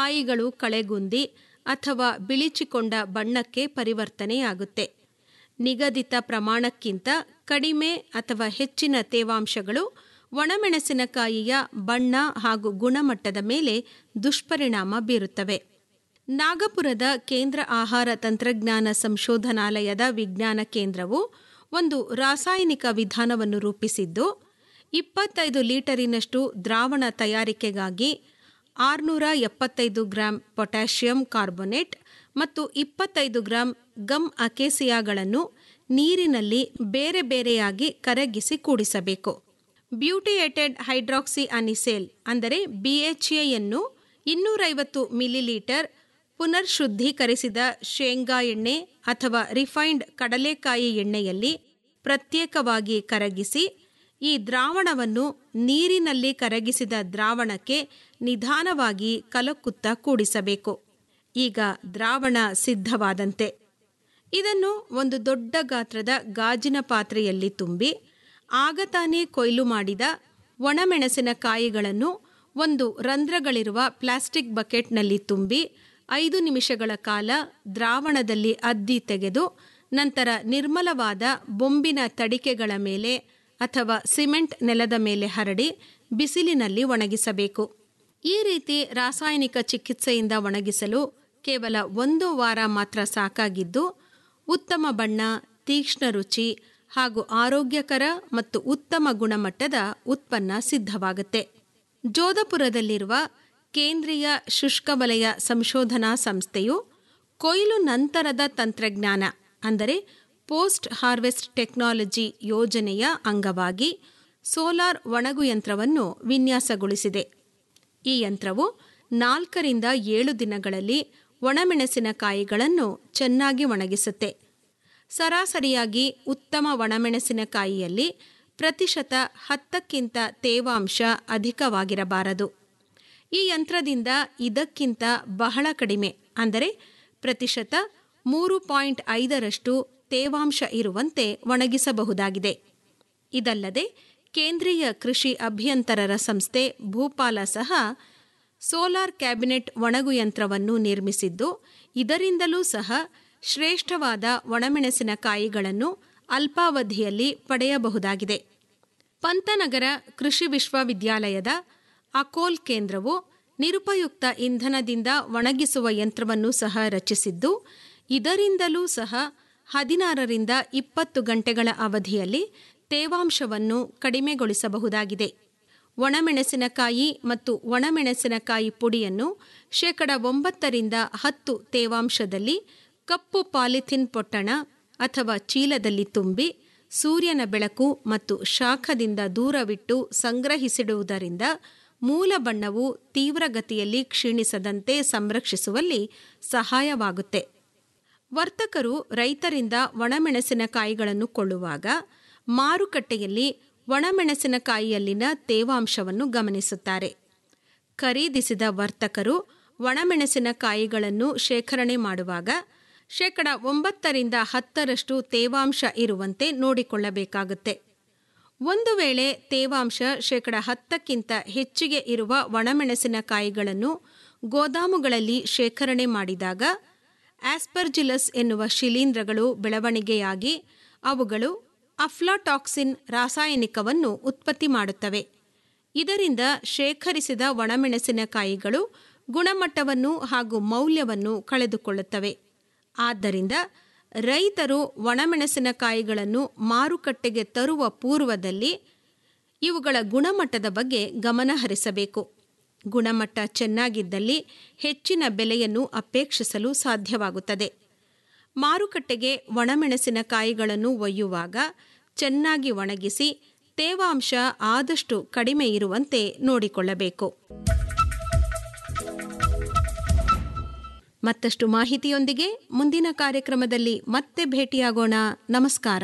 ಕಾಯಿಗಳು ಕಳೆಗುಂದಿ ಅಥವಾ ಬಿಳಿಚಿಕೊಂಡ ಬಣ್ಣಕ್ಕೆ ಪರಿವರ್ತನೆಯಾಗುತ್ತೆ ನಿಗದಿತ ಪ್ರಮಾಣಕ್ಕಿಂತ ಕಡಿಮೆ ಅಥವಾ ಹೆಚ್ಚಿನ ತೇವಾಂಶಗಳು ಒಣಮೆಣಸಿನಕಾಯಿಯ ಬಣ್ಣ ಹಾಗೂ ಗುಣಮಟ್ಟದ ಮೇಲೆ ದುಷ್ಪರಿಣಾಮ ಬೀರುತ್ತವೆ ನಾಗಪುರದ ಕೇಂದ್ರ ಆಹಾರ ತಂತ್ರಜ್ಞಾನ ಸಂಶೋಧನಾಲಯದ ವಿಜ್ಞಾನ ಕೇಂದ್ರವು ಒಂದು ರಾಸಾಯನಿಕ ವಿಧಾನವನ್ನು ರೂಪಿಸಿದ್ದು ಇಪ್ಪತ್ತೈದು ಲೀಟರಿನಷ್ಟು ದ್ರಾವಣ ತಯಾರಿಕೆಗಾಗಿ ಆರುನೂರ ಎಪ್ಪತ್ತೈದು ಗ್ರಾಂ ಪೊಟ್ಯಾಷಿಯಂ ಕಾರ್ಬೊನೇಟ್ ಮತ್ತು ಇಪ್ಪತ್ತೈದು ಗ್ರಾಂ ಗಮ್ ಅಕೇಸಿಯಾಗಳನ್ನು ನೀರಿನಲ್ಲಿ ಬೇರೆ ಬೇರೆಯಾಗಿ ಕರಗಿಸಿ ಕೂಡಿಸಬೇಕು ಬ್ಯೂಟಿಯೇಟೆಡ್ ಹೈಡ್ರಾಕ್ಸಿ ಅನಿಸೇಲ್ ಅಂದರೆ ಬಿಎಚ್ಎಯನ್ನು ಇನ್ನೂರೈವತ್ತು ಮಿಲಿಲೀಟರ್ ಪುನರ್ಶುದ್ಧೀಕರಿಸಿದ ಶೇಂಗಾ ಎಣ್ಣೆ ಅಥವಾ ರಿಫೈನ್ಡ್ ಕಡಲೆಕಾಯಿ ಎಣ್ಣೆಯಲ್ಲಿ ಪ್ರತ್ಯೇಕವಾಗಿ ಕರಗಿಸಿ ಈ ದ್ರಾವಣವನ್ನು ನೀರಿನಲ್ಲಿ ಕರಗಿಸಿದ ದ್ರಾವಣಕ್ಕೆ ನಿಧಾನವಾಗಿ ಕಲಕುತ್ತಾ ಕೂಡಿಸಬೇಕು ಈಗ ದ್ರಾವಣ ಸಿದ್ಧವಾದಂತೆ ಇದನ್ನು ಒಂದು ದೊಡ್ಡ ಗಾತ್ರದ ಗಾಜಿನ ಪಾತ್ರೆಯಲ್ಲಿ ತುಂಬಿ ಆಗ ತಾನೇ ಕೊಯ್ಲು ಮಾಡಿದ ಒಣಮೆಣಸಿನಕಾಯಿಗಳನ್ನು ಒಂದು ರಂಧ್ರಗಳಿರುವ ಪ್ಲಾಸ್ಟಿಕ್ ಬಕೆಟ್ನಲ್ಲಿ ತುಂಬಿ ಐದು ನಿಮಿಷಗಳ ಕಾಲ ದ್ರಾವಣದಲ್ಲಿ ಅದ್ದಿ ತೆಗೆದು ನಂತರ ನಿರ್ಮಲವಾದ ಬೊಂಬಿನ ತಡಿಕೆಗಳ ಮೇಲೆ ಅಥವಾ ಸಿಮೆಂಟ್ ನೆಲದ ಮೇಲೆ ಹರಡಿ ಬಿಸಿಲಿನಲ್ಲಿ ಒಣಗಿಸಬೇಕು ಈ ರೀತಿ ರಾಸಾಯನಿಕ ಚಿಕಿತ್ಸೆಯಿಂದ ಒಣಗಿಸಲು ಕೇವಲ ಒಂದು ವಾರ ಮಾತ್ರ ಸಾಕಾಗಿದ್ದು ಉತ್ತಮ ಬಣ್ಣ ತೀಕ್ಷ್ಣ ರುಚಿ ಹಾಗೂ ಆರೋಗ್ಯಕರ ಮತ್ತು ಉತ್ತಮ ಗುಣಮಟ್ಟದ ಉತ್ಪನ್ನ ಸಿದ್ಧವಾಗುತ್ತೆ ಜೋಧಪುರದಲ್ಲಿರುವ ಕೇಂದ್ರೀಯ ಶುಷ್ಕ ವಲಯ ಸಂಶೋಧನಾ ಸಂಸ್ಥೆಯು ಕೊಯ್ಲು ನಂತರದ ತಂತ್ರಜ್ಞಾನ ಅಂದರೆ ಪೋಸ್ಟ್ ಹಾರ್ವೆಸ್ಟ್ ಟೆಕ್ನಾಲಜಿ ಯೋಜನೆಯ ಅಂಗವಾಗಿ ಸೋಲಾರ್ ಒಣಗು ಯಂತ್ರವನ್ನು ವಿನ್ಯಾಸಗೊಳಿಸಿದೆ ಈ ಯಂತ್ರವು ನಾಲ್ಕರಿಂದ ಏಳು ದಿನಗಳಲ್ಲಿ ಒಣಮೆಣಸಿನಕಾಯಿಗಳನ್ನು ಚೆನ್ನಾಗಿ ಒಣಗಿಸುತ್ತೆ ಸರಾಸರಿಯಾಗಿ ಉತ್ತಮ ಒಣಮೆಣಸಿನಕಾಯಿಯಲ್ಲಿ ಪ್ರತಿಶತ ಹತ್ತಕ್ಕಿಂತ ತೇವಾಂಶ ಅಧಿಕವಾಗಿರಬಾರದು ಈ ಯಂತ್ರದಿಂದ ಇದಕ್ಕಿಂತ ಬಹಳ ಕಡಿಮೆ ಅಂದರೆ ಪ್ರತಿಶತ ಮೂರು ಪಾಯಿಂಟ್ ಐದರಷ್ಟು ತೇವಾಂಶ ಇರುವಂತೆ ಒಣಗಿಸಬಹುದಾಗಿದೆ ಇದಲ್ಲದೆ ಕೇಂದ್ರೀಯ ಕೃಷಿ ಅಭಿಯಂತರರ ಸಂಸ್ಥೆ ಭೂಪಾಲ ಸಹ ಸೋಲಾರ್ ಕ್ಯಾಬಿನೆಟ್ ಒಣಗು ಯಂತ್ರವನ್ನು ನಿರ್ಮಿಸಿದ್ದು ಇದರಿಂದಲೂ ಸಹ ಶ್ರೇಷ್ಠವಾದ ಒಣಮೆಣಸಿನಕಾಯಿಗಳನ್ನು ಅಲ್ಪಾವಧಿಯಲ್ಲಿ ಪಡೆಯಬಹುದಾಗಿದೆ ಪಂತನಗರ ಕೃಷಿ ವಿಶ್ವವಿದ್ಯಾಲಯದ ಅಕೋಲ್ ಕೇಂದ್ರವು ನಿರುಪಯುಕ್ತ ಇಂಧನದಿಂದ ಒಣಗಿಸುವ ಯಂತ್ರವನ್ನು ಸಹ ರಚಿಸಿದ್ದು ಇದರಿಂದಲೂ ಸಹ ಹದಿನಾರರಿಂದ ಇಪ್ಪತ್ತು ಗಂಟೆಗಳ ಅವಧಿಯಲ್ಲಿ ತೇವಾಂಶವನ್ನು ಕಡಿಮೆಗೊಳಿಸಬಹುದಾಗಿದೆ ಒಣಮೆಣಸಿನಕಾಯಿ ಮತ್ತು ಒಣಮೆಣಸಿನಕಾಯಿ ಪುಡಿಯನ್ನು ಶೇಕಡ ಒಂಬತ್ತರಿಂದ ಹತ್ತು ತೇವಾಂಶದಲ್ಲಿ ಕಪ್ಪು ಪಾಲಿಥಿನ್ ಪೊಟ್ಟಣ ಅಥವಾ ಚೀಲದಲ್ಲಿ ತುಂಬಿ ಸೂರ್ಯನ ಬೆಳಕು ಮತ್ತು ಶಾಖದಿಂದ ದೂರವಿಟ್ಟು ಸಂಗ್ರಹಿಸಿಡುವುದರಿಂದ ಮೂಲ ಬಣ್ಣವು ತೀವ್ರಗತಿಯಲ್ಲಿ ಕ್ಷೀಣಿಸದಂತೆ ಸಂರಕ್ಷಿಸುವಲ್ಲಿ ಸಹಾಯವಾಗುತ್ತೆ ವರ್ತಕರು ರೈತರಿಂದ ಒಣಮೆಣಸಿನಕಾಯಿಗಳನ್ನು ಕೊಳ್ಳುವಾಗ ಮಾರುಕಟ್ಟೆಯಲ್ಲಿ ಒಣಮೆಣಸಿನಕಾಯಿಯಲ್ಲಿನ ತೇವಾಂಶವನ್ನು ಗಮನಿಸುತ್ತಾರೆ ಖರೀದಿಸಿದ ವರ್ತಕರು ಒಣಮೆಣಸಿನಕಾಯಿಗಳನ್ನು ಶೇಖರಣೆ ಮಾಡುವಾಗ ಶೇಕಡ ಒಂಬತ್ತರಿಂದ ಹತ್ತರಷ್ಟು ತೇವಾಂಶ ಇರುವಂತೆ ನೋಡಿಕೊಳ್ಳಬೇಕಾಗುತ್ತೆ ಒಂದು ವೇಳೆ ತೇವಾಂಶ ಶೇಕಡ ಹತ್ತಕ್ಕಿಂತ ಹೆಚ್ಚಿಗೆ ಇರುವ ಒಣಮೆಣಸಿನಕಾಯಿಗಳನ್ನು ಗೋದಾಮುಗಳಲ್ಲಿ ಶೇಖರಣೆ ಮಾಡಿದಾಗ ಆಸ್ಪರ್ಜಿಲಸ್ ಎನ್ನುವ ಶಿಲೀಂಧ್ರಗಳು ಬೆಳವಣಿಗೆಯಾಗಿ ಅವುಗಳು ಅಫ್ಲಾಟಾಕ್ಸಿನ್ ರಾಸಾಯನಿಕವನ್ನು ಉತ್ಪತ್ತಿ ಮಾಡುತ್ತವೆ ಇದರಿಂದ ಶೇಖರಿಸಿದ ಒಣಮೆಣಸಿನಕಾಯಿಗಳು ಗುಣಮಟ್ಟವನ್ನು ಹಾಗೂ ಮೌಲ್ಯವನ್ನು ಕಳೆದುಕೊಳ್ಳುತ್ತವೆ ಆದ್ದರಿಂದ ರೈತರು ಒಣಮೆಣಸಿನಕಾಯಿಗಳನ್ನು ಮಾರುಕಟ್ಟೆಗೆ ತರುವ ಪೂರ್ವದಲ್ಲಿ ಇವುಗಳ ಗುಣಮಟ್ಟದ ಬಗ್ಗೆ ಗಮನ ಹರಿಸಬೇಕು ಗುಣಮಟ್ಟ ಚೆನ್ನಾಗಿದ್ದಲ್ಲಿ ಹೆಚ್ಚಿನ ಬೆಲೆಯನ್ನು ಅಪೇಕ್ಷಿಸಲು ಸಾಧ್ಯವಾಗುತ್ತದೆ ಮಾರುಕಟ್ಟೆಗೆ ಒಣಮೆಣಸಿನಕಾಯಿಗಳನ್ನು ಒಯ್ಯುವಾಗ ಚೆನ್ನಾಗಿ ಒಣಗಿಸಿ ತೇವಾಂಶ ಆದಷ್ಟು ಕಡಿಮೆ ಇರುವಂತೆ ನೋಡಿಕೊಳ್ಳಬೇಕು ಮತ್ತಷ್ಟು ಮಾಹಿತಿಯೊಂದಿಗೆ ಮುಂದಿನ ಕಾರ್ಯಕ್ರಮದಲ್ಲಿ ಮತ್ತೆ ಭೇಟಿಯಾಗೋಣ ನಮಸ್ಕಾರ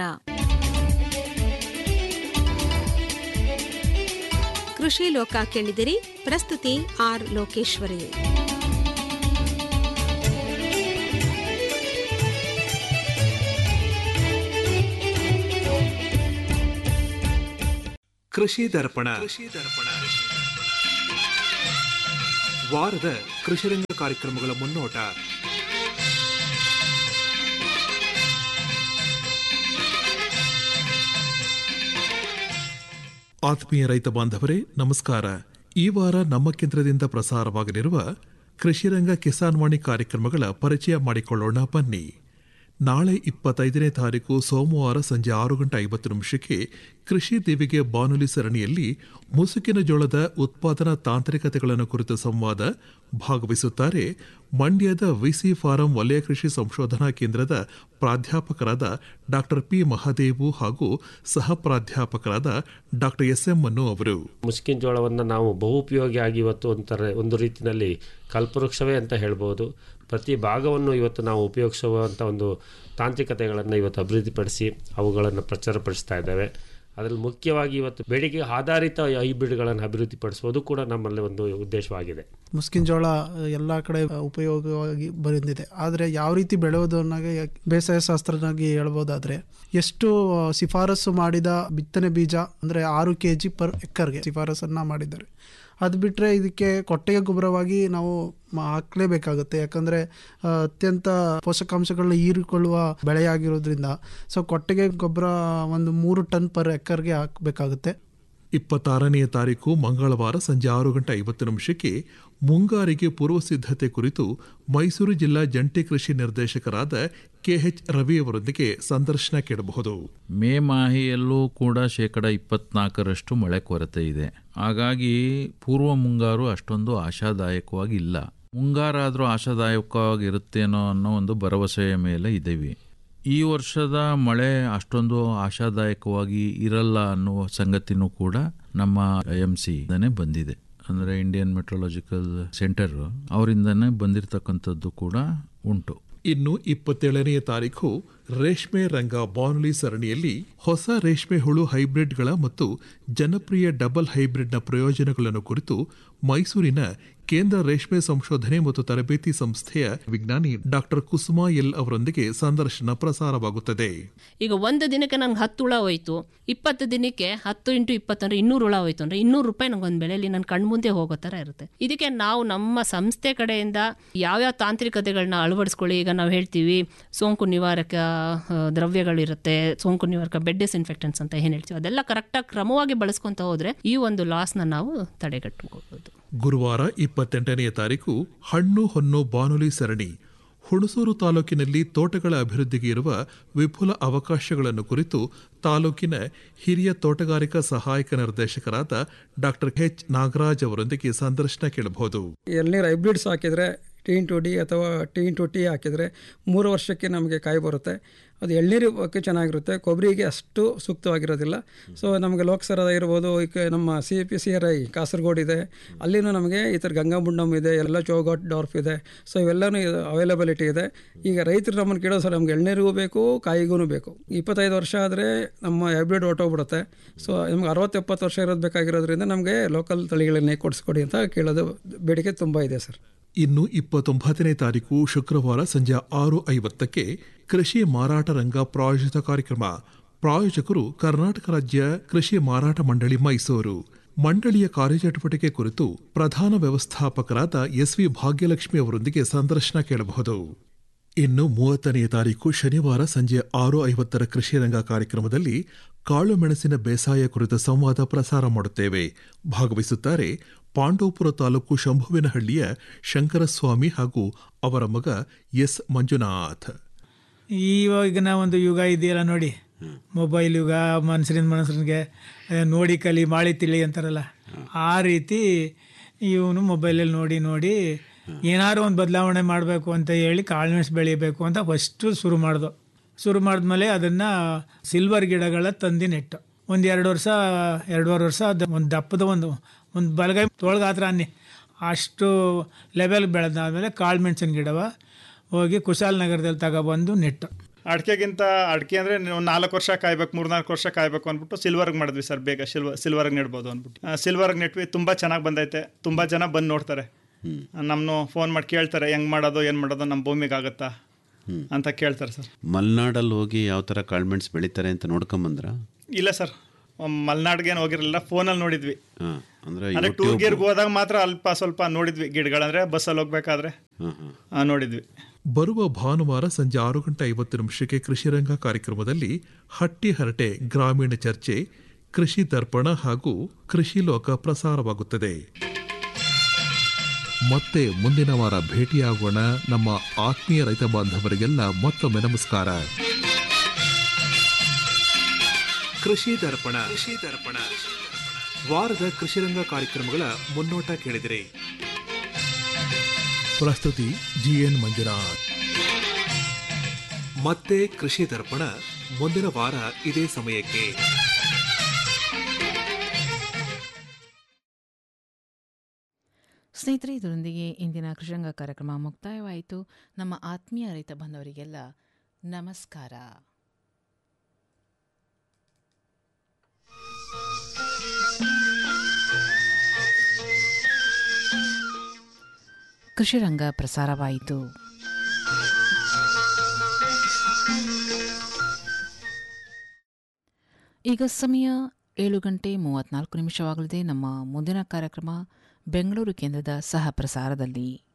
ಕೃಷಿ ಲೋಕ ಕೇಳಿದಿರಿ ಪ್ರಸ್ತುತಿ ಆರ್ ಲೋಕೇಶ್ವರಿ ಕೃಷಿ ದರ್ಪಣ ಕೃಷಿ ದರ್ಪಣ ವಾರದ ಕೃಷಿರಂಗ ಕಾರ್ಯಕ್ರಮಗಳ ಮುನ್ನೋಟ ಆತ್ಮೀಯ ರೈತ ಬಾಂಧವರೇ ನಮಸ್ಕಾರ ಈ ವಾರ ನಮ್ಮ ಕೇಂದ್ರದಿಂದ ಪ್ರಸಾರವಾಗಲಿರುವ ಕೃಷಿರಂಗ ಕಿಸಾನ್ ವಾಣಿ ಕಾರ್ಯಕ್ರಮಗಳ ಪರಿಚಯ ಮಾಡಿಕೊಳ್ಳೋಣ ಬನ್ನಿ ನಾಳೆ ಇಪ್ಪತ್ತೈದನೇ ತಾರೀಕು ಸೋಮವಾರ ಸಂಜೆ ಆರು ಗಂಟೆ ಐವತ್ತು ನಿಮಿಷಕ್ಕೆ ಕೃಷಿ ದೇವಿಗೆ ಬಾನುಲಿ ಸರಣಿಯಲ್ಲಿ ಮುಸುಕಿನ ಜೋಳದ ಉತ್ಪಾದನಾ ತಾಂತ್ರಿಕತೆಗಳನ್ನು ಕುರಿತ ಸಂವಾದ ಭಾಗವಹಿಸುತ್ತಾರೆ ಮಂಡ್ಯದ ವಿಸಿ ಫಾರಂ ವಲಯ ಕೃಷಿ ಸಂಶೋಧನಾ ಕೇಂದ್ರದ ಪ್ರಾಧ್ಯಾಪಕರಾದ ಡಾಕ್ಟರ್ ಪಿ ಮಹಾದೇವು ಹಾಗೂ ಸಹ ಪ್ರಾಧ್ಯಾಪಕರಾದ ಡಾಕ್ಟರ್ ಎಸ್ ಎಂ ಮನ್ನು ಅವರು ಮುಸ್ಕಿನ ಜೋಳವನ್ನು ನಾವು ಬಹುಪಯೋಗಿಯಾಗಿ ಇವತ್ತು ಒಂಥರ ಒಂದು ರೀತಿಯಲ್ಲಿ ಕಲ್ಪವೃಕ್ಷವೇ ಅಂತ ಹೇಳ್ಬೋದು ಪ್ರತಿ ಭಾಗವನ್ನು ಇವತ್ತು ನಾವು ಉಪಯೋಗಿಸುವಂಥ ಒಂದು ತಾಂತ್ರಿಕತೆಗಳನ್ನು ಇವತ್ತು ಅಭಿವೃದ್ಧಿಪಡಿಸಿ ಅವುಗಳನ್ನು ಪ್ರಚಾರಪಡಿಸ್ತಾ ಇದ್ದೇವೆ ಅದರಲ್ಲಿ ಮುಖ್ಯವಾಗಿ ಇವತ್ತು ಬೇಡಿಕೆ ಆಧಾರಿತ ಹೈಬ್ರಿಡ್ಗಳನ್ನು ಅಭಿವೃದ್ಧಿಪಡಿಸುವುದು ಕೂಡ ನಮ್ಮಲ್ಲಿ ಒಂದು ಉದ್ದೇಶವಾಗಿದೆ ಮುಸ್ಕಿನ ಜೋಳ ಎಲ್ಲ ಕಡೆ ಉಪಯೋಗವಾಗಿ ಬಂದಿದೆ ಆದರೆ ಯಾವ ರೀತಿ ಬೆಳೆಯೋದು ಅನ್ನೋಗೆ ಬೇಸಾಯ ಶಾಸ್ತ್ರನಾಗಿ ಹೇಳ್ಬೋದಾದ್ರೆ ಎಷ್ಟು ಶಿಫಾರಸು ಮಾಡಿದ ಬಿತ್ತನೆ ಬೀಜ ಅಂದರೆ ಆರು ಕೆ ಜಿ ಪರ್ ಎಕ್ಕರ್ಗೆ ಶಿಫಾರಸನ್ನು ಮಾಡಿದ್ದಾರೆ ಅದು ಬಿಟ್ಟರೆ ಇದಕ್ಕೆ ಕೊಟ್ಟಿಗೆ ಗೊಬ್ಬರವಾಗಿ ನಾವು ಮ- ಹಾಕ್ಲೇಬೇಕಾಗುತ್ತೆ ಯಾಕಂದರೆ ಅತ್ಯಂತ ಪೋಷಕಾಂಶಗಳನ್ನ ಹೀರಿಕೊಳ್ಳುವ ಬೆಳೆಯಾಗಿರೋದ್ರಿಂದ ಸೊ ಕೊಟ್ಟಿಗೆ ಗೊಬ್ಬರ ಒಂದು ಮೂರು ಟನ್ ಪರ್ ಎಕ್ಕರ್ಗೆ ಹಾಕಬೇಕಾಗುತ್ತೆ ಇಪ್ಪತ್ತಾರನೆಯ ತಾರೀಕು ಮಂಗಳವಾರ ಸಂಜೆ ಆರು ಗಂಟೆ ಐವತ್ತು ನಿಮಿಷಕ್ಕೆ ಮುಂಗಾರಿಗೆ ಪೂರ್ವ ಸಿದ್ಧತೆ ಕುರಿತು ಮೈಸೂರು ಜಿಲ್ಲಾ ಜಂಟಿ ಕೃಷಿ ನಿರ್ದೇಶಕರಾದ ಕೆಎಚ್ ರವಿ ಅವರೊಂದಿಗೆ ಸಂದರ್ಶನ ಕೇಳಬಹುದು ಮೇ ಮಾಹೆಯಲ್ಲೂ ಕೂಡ ಶೇಕಡ ಇಪ್ಪತ್ನಾಲ್ಕರಷ್ಟು ಮಳೆ ಕೊರತೆ ಇದೆ ಹಾಗಾಗಿ ಪೂರ್ವ ಮುಂಗಾರು ಅಷ್ಟೊಂದು ಆಶಾದಾಯಕವಾಗಿ ಇಲ್ಲ ಮುಂಗಾರಾದರೂ ಆಶಾದಾಯಕವಾಗಿರುತ್ತೇನೋ ಅನ್ನೋ ಒಂದು ಭರವಸೆಯ ಮೇಲೆ ಇದ್ದೀವಿ ಈ ವರ್ಷದ ಮಳೆ ಅಷ್ಟೊಂದು ಆಶಾದಾಯಕವಾಗಿ ಇರಲ್ಲ ಅನ್ನುವ ಸಂಗತಿನೂ ಕೂಡ ನಮ್ಮ ಎಂ ಸಿ ಬಂದಿದೆ ಅಂದರೆ ಇಂಡಿಯನ್ ಮೆಟ್ರೋಲಾಜಿಕಲ್ ಸೆಂಟರ್ ಅವರಿಂದನೇ ಬಂದಿರತಕ್ಕಂಥದ್ದು ಕೂಡ ಉಂಟು ಇನ್ನು ಇಪ್ಪತ್ತೇಳನೆಯ ತಾರೀಕು ರೇಷ್ಮೆ ರಂಗ ಬಾನುಲಿ ಸರಣಿಯಲ್ಲಿ ಹೊಸ ರೇಷ್ಮೆ ಹುಳು ಹೈಬ್ರಿಡ್ಗಳ ಮತ್ತು ಜನಪ್ರಿಯ ಡಬಲ್ ಹೈಬ್ರಿಡ್ನ ಪ್ರಯೋಜನಗಳನ್ನು ಕುರಿತು ಮೈಸೂರಿನ ಕೇಂದ್ರ ರೇಷ್ಮೆ ಸಂಶೋಧನೆ ಮತ್ತು ತರಬೇತಿ ಸಂಸ್ಥೆಯ ವಿಜ್ಞಾನಿ ಡಾಕ್ಟರ್ ಕುಸುಮಾ ಎಲ್ ಅವರೊಂದಿಗೆ ಸಂದರ್ಶನ ಪ್ರಸಾರವಾಗುತ್ತದೆ ಈಗ ಒಂದು ದಿನಕ್ಕೆ ನಂಗೆ ಹತ್ತು ಹುಳ ಹೋಯ್ತು ಇಪ್ಪತ್ತು ದಿನಕ್ಕೆ ಹತ್ತು ಇಂಟು ಇಪ್ಪತ್ತಂದ್ರೆ ಇನ್ನೂರು ಹುಳ ಹೋಯ್ತು ಅಂದ್ರೆ ಇನ್ನೂರು ರೂಪಾಯಿ ನಂಗೆ ಒಂದು ಬೆಲೆಯಲ್ಲಿ ನನ್ನ ಕಣ್ಮುಂದೆ ಹೋಗೋ ಥರ ಇರುತ್ತೆ ಇದಕ್ಕೆ ನಾವು ನಮ್ಮ ಸಂಸ್ಥೆ ಕಡೆಯಿಂದ ಯಾವ್ಯಾವ ತಾಂತ್ರಿಕತೆಗಳನ್ನ ಅಳವಡಿಸ್ಕೊಳ್ಳಿ ಈಗ ನಾವು ಹೇಳ್ತೀವಿ ಸೋಂಕು ನಿವಾರಕ ಆ, ದ್ರವ್ಯಗಳಿರುತ್ತೆ ಸೋಂಕು ನಿವಾರಕ ಬೆಡ್ ಡಿಸ್ಇನ್ಫೆಕ್ಟೆಂಟ್ಸ್ ಅಂತ ಏನು ಹೇಳ್ತೀವಿ ಅದೆಲ್ಲ ಕರೆಕ್ಟಾಗಿ ಕ್ರಮವಾಗಿ ಬಳಸ್ಕೊಂತ ಹೋದ್ರೆ ಈ ಒಂದು ಲಾಸ್ನ ನಾವು ತಡೆಗಟ್ಟಬಹುದು ಗುರುವಾರ ಇಪ್ಪತ್ತೆಂಟನೆಯ ತಾರೀಕು ಹಣ್ಣು ಹೊನ್ನು ಬಾನುಲಿ ಸರಣಿ ಹುಣಸೂರು ತಾಲೂಕಿನಲ್ಲಿ ತೋಟಗಳ ಅಭಿವೃದ್ಧಿಗೆ ಇರುವ ವಿಪುಲ ಅವಕಾಶಗಳನ್ನು ಕುರಿತು ತಾಲೂಕಿನ ಹಿರಿಯ ತೋಟಗಾರಿಕಾ ಸಹಾಯಕ ನಿರ್ದೇಶಕರಾದ ಡಾಕ್ಟರ್ ಎಚ್ ನಾಗರಾಜ್ ಅವರೊಂದಿಗೆ ಸಂದರ್ಶನ ಕೇಳಬಹುದು ಎಳ್ನೀರು ಹೈಬ್ರಿಡ್ಸ್ ಹಾಕಿದರೆ ಟೀನ್ ಟು ಡಿ ಅಥವಾ ಟೀನ್ ಟು ಟಿ ಹಾಕಿದರೆ ಮೂರು ವರ್ಷಕ್ಕೆ ನಮಗೆ ಕಾಯಿ ಬರುತ್ತೆ ಅದು ಎಳ್ನೀರು ಬಗ್ಗೆ ಚೆನ್ನಾಗಿರುತ್ತೆ ಕೊಬ್ಬರಿಗೆ ಅಷ್ಟು ಸೂಕ್ತವಾಗಿರೋದಿಲ್ಲ ಸೊ ನಮಗೆ ಲೋಕಸರದ ಇರ್ಬೋದು ಈಗ ನಮ್ಮ C P C R I Kasaragod ಇದೆ ಅಲ್ಲಿನೂ ನಮಗೆ ಈ ಥರ ಗಂಗಾಬುಂಡಮ್ ಇದೆ ಎಲ್ಲ ಚೌಗಾಟ್ ಡಾರ್ಫ್ ಇದೆ ಸೊ ಇವೆಲ್ಲನೂ ಅವೈಲಬಿಲಿಟಿ ಇದೆ ಈಗ ರೈತರು ನಮ್ಮನ್ನು ಕೇಳೋ ಸರ್ ನಮ್ಗೆ ಎಳ್ನೀರಿಗೂ ಬೇಕು ಕಾಯಿಗೂ ಬೇಕು ಇಪ್ಪತ್ತೈದು ವರ್ಷ ಆದರೆ ನಮ್ಮ ಹೈಬ್ರಿಡ್ ಹೊಟ್ಟೋಗ್ಬಿಡುತ್ತೆ ಸೊ ನಮ್ಗೆ ಅರವತ್ತು ಎಪ್ಪತ್ತು ವರ್ಷ ಇರೋದು ಬೇಕಾಗಿರೋದ್ರಿಂದ ನಮಗೆ ಲೋಕಲ್ ತಳಿಗಳನ್ನೇ ಕೊಡಿಸ್ಕೊಡಿ ಅಂತ ಕೇಳೋದು ಬೇಡಿಕೆ ತುಂಬ ಇದೆ ಸರ್ ಇನ್ನು ಇಪ್ಪತ್ತೊಂಬತ್ತನೇ ತಾರೀಕು ಶುಕ್ರವಾರ ಸಂಜೆ ಆರು ಐವತ್ತಕ್ಕೆ ಕೃಷಿ ಮಾರಾಟ ರಂಗ ಪ್ರಾಯೋಜಿತ ಕಾರ್ಯಕ್ರಮ ಪ್ರಾಯೋಜಕರು ಕರ್ನಾಟಕ ರಾಜ್ಯ ಕೃಷಿ ಮಾರಾಟ ಮಂಡಳಿ ಮೈಸೂರು ಮಂಡಳಿಯ ಕಾರ್ಯಚಟುವಟಿಕೆ ಕುರಿತು ಪ್ರಧಾನ ವ್ಯವಸ್ಥಾಪಕರಾದ ಎಸ್ ವಿ ಭಾಗ್ಯಲಕ್ಷ್ಮಿ ಅವರೊಂದಿಗೆ ಸಂದರ್ಶನ ಕೇಳಬಹುದು ಇನ್ನು ಮೂವತ್ತನೆಯ ತಾರೀಕು ಶನಿವಾರ ಸಂಜೆ ಆರು ಐವತ್ತರ ಕೃಷಿ ರಂಗ ಕಾರ್ಯಕ್ರಮದಲ್ಲಿ ಕಾಳು ಮೆಣಸಿನ ಬೇಸಾಯ ಕುರಿತ ಸಂವಾದ ಪ್ರಸಾರ ಮಾಡುತ್ತೇವೆ ಭಾಗವಹಿಸುತ್ತಾರೆ ಪಾಂಡವಪುರ ತಾಲೂಕು ಶಂಭುವಿನಹಳ್ಳಿಯ ಶಂಕರಸ್ವಾಮಿ ಹಾಗೂ ಅವರ ಮಗ ಎಸ್ ಮಂಜುನಾಥ್ ಇವಾಗಿನ ಒಂದು ಯುಗ ಇದೆಯಲ್ಲ ನೋಡಿ ಮೊಬೈಲ್ ಯುಗ ಮನುಷ್ಯರಿಂದ ಮನುಷ್ಯನಿಗೆ ಆ, ನೋಡಿ ಕಲಿ ಮಾಳಿ ತಿಳಿ ಅಂತಾರಲ್ಲ ಆ ರೀತಿ ಇವನು ಮೊಬೈಲಲ್ಲಿ ನೋಡಿ ನೋಡಿ ಏನಾದ್ರು ಒಂದು ಬದಲಾವಣೆ ಮಾಡಬೇಕು ಅಂತ ಹೇಳಿ ಕಾಳುಮೆಣಸು ಬೆಳಿಬೇಕು ಅಂತ ಫಸ್ಟು ಶುರು ಮಾಡ್ದು ಶುರು ಮಾಡಿದ್ಮೇಲೆ ಅದನ್ನು ಸಿಲ್ವರ್ ಗಿಡಗಳ ತಂದು ನೆಟ್ಟು ಒಂದು ಎರಡು ವರ್ಷ ಎರಡೂವರೆ ವರ್ಷ ಅದು ಒಂದು ದಪ್ಪದ ಒಂದು ಒಂದು ಬಲಗೈ ತೊಳ್ಗಾತ್ರ ಅನ್ನಿ ಅಷ್ಟು ಲೆವೆಲ್ ಬೆಳೆದಾದ್ಮೇಲೆ ಕಾಳು ಮೆಣಸಿನ ಗಿಡವ ಹೋಗಿ ಕುಶಾಲನಗರದಲ್ಲಿ ತಗೊಬಂದು ನೆಟ್ಟು ಅಡಿಕೆಗಿಂತ ಅಡಿಕೆ ಅಂದರೆ ನೀವು ನಾಲ್ಕು ವರ್ಷ ಕಾಯ್ಬೇಕು ಮೂರ್ನಾಲ್ಕು ವರ್ಷ ಕಾಯ್ಬೇಕು ಅಂದ್ಬಿಟ್ಟು ಸಿಲ್ವರ್ಗೆ ಮಾಡಿದ್ವಿ ಸರ್ ಬೇಗ ಸಿಲ್ವರ್ ಸಿಲ್ವರ್ಗೆ ನೆಡ್ಬೋದು ಅಂದ್ಬಿಟ್ಟು ಸಿಲ್ವರ್ಗೆ ನೆಟ್ವಿ ತುಂಬ ಚೆನ್ನಾಗಿ ಬಂದೈತೆ ತುಂಬ ಜನ ಬಂದು ನೋಡ್ತಾರೆ ನಮ್ಮನ್ನು ಫೋನ್ ಮಾಡಿ ಕೇಳ್ತಾರೆ ಹೆಂಗೆ ಮಾಡೋದು ಏನು ಮಾಡೋದು ನಮ್ಮ ಭೂಮಿಗೆ ಆಗುತ್ತಾ ಅಂತ ಕೇಳ್ತಾರೆ ಸರ್ ಮಲೆನಾಡಲ್ಲಿ ಹೋಗಿ ಯಾವ ಥರ ಕಾಳ್ಮೆಣ್ಸ್ ಬೆಳಿತಾರೆ ಅಂತ ನೋಡ್ಕೊಂಬಂದ್ರ ಇಲ್ಲ ಸರ್ ಮಲೆನಾಡ್ಗೇನು ಹೋಗಿರಲಿಲ್ಲ ಫೋನಲ್ಲಿ ನೋಡಿದ್ವಿ ಹಾ, ಅಂದ್ರೆ ಅಂದ್ರೆ ಟೂ ಯೂಟ್ಯೂಬ್ ಗೇರ್ಗೆ ಹೋದಾಗ ಮಾತ್ರ ಅಲ್ಪ ಸ್ವಲ್ಪ ನೋಡಿದ್ವಿ ಗಿಡಗಳಂದ್ರೆ ಬಸ್ಸಲ್ಲಿ ಹೋಗ್ಬೇಕಾದ್ರೆ ಹಾ, ಹಾ. ಆ, ನೋಡಿದ್ವಿ ಬರುವ ಭಾನುವಾರ ಸಂಜೆ ಆರು ಗಂಟೆ ಐವತ್ತು ನಿಮಿಷಕ್ಕೆ ಕೃಷಿರಂಗ ಕಾರ್ಯಕ್ರಮದಲ್ಲಿ ಹಟ್ಟಿ ಹರಟೆ ಗ್ರಾಮೀಣ ಚರ್ಚೆ ಕೃಷಿ ದರ್ಪಣ ಹಾಗೂ ಕೃಷಿ ಲೋಕ ಪ್ರಸಾರವಾಗುತ್ತದೆ ಮತ್ತೆ ಮುಂದಿನ ವಾರ ಭೇಟಿಯಾಗೋಣ ನಮ್ಮ ಆತ್ಮೀಯ ರೈತ ಬಾಂಧವರಿಗೆಲ್ಲ ಮತ್ತೊಮ್ಮೆ ನಮಸ್ಕಾರ ಕೃಷಿ ದರ್ಪಣ ಕೃಷಿ ದರ್ಪಣ ವಾರದ ಕೃಷಿರಂಗ ಕಾರ್ಯಕ್ರಮಗಳ ಮುನ್ನೋಟ ಕೇಳಿದಿರಿ ಪ್ರಸ್ತುತಿ ಜಿಎನ್ ಮಂಜುನಾಥ್ ಮತ್ತೆ ಕೃಷಿ ದರ್ಪಣ ಮುಂದಿನ ವಾರ ಇದೇ ಸಮಯಕ್ಕೆ ಸ್ನೇಹಿತರೆ ಇದರೊಂದಿಗೆ ಇಂದಿನ ಕೃಷಿರಂಗ ಕಾರ್ಯಕ್ರಮ ಮುಕ್ತಾಯವಾಯಿತು ನಮ್ಮ ಆತ್ಮೀಯ ರೈತ ಬಂಧವರಿಗೆಲ್ಲ ನಮಸ್ಕಾರ ಕೃಷಿರಂಗ ಪ್ರಸಾರವಾಯಿತು ಈಗ ಸಮಯ ಏಳು ಗಂಟೆ ಮೂವತ್ನಾಲ್ಕು ನಿಮಿಷವಾಗಲಿದೆ ನಮ್ಮ ಮುಂದಿನ ಕಾರ್ಯಕ್ರಮ ಬೆಂಗಳೂರು ಕೇಂದ್ರದ ಸಹ ಪ್ರಸಾರದಲ್ಲಿ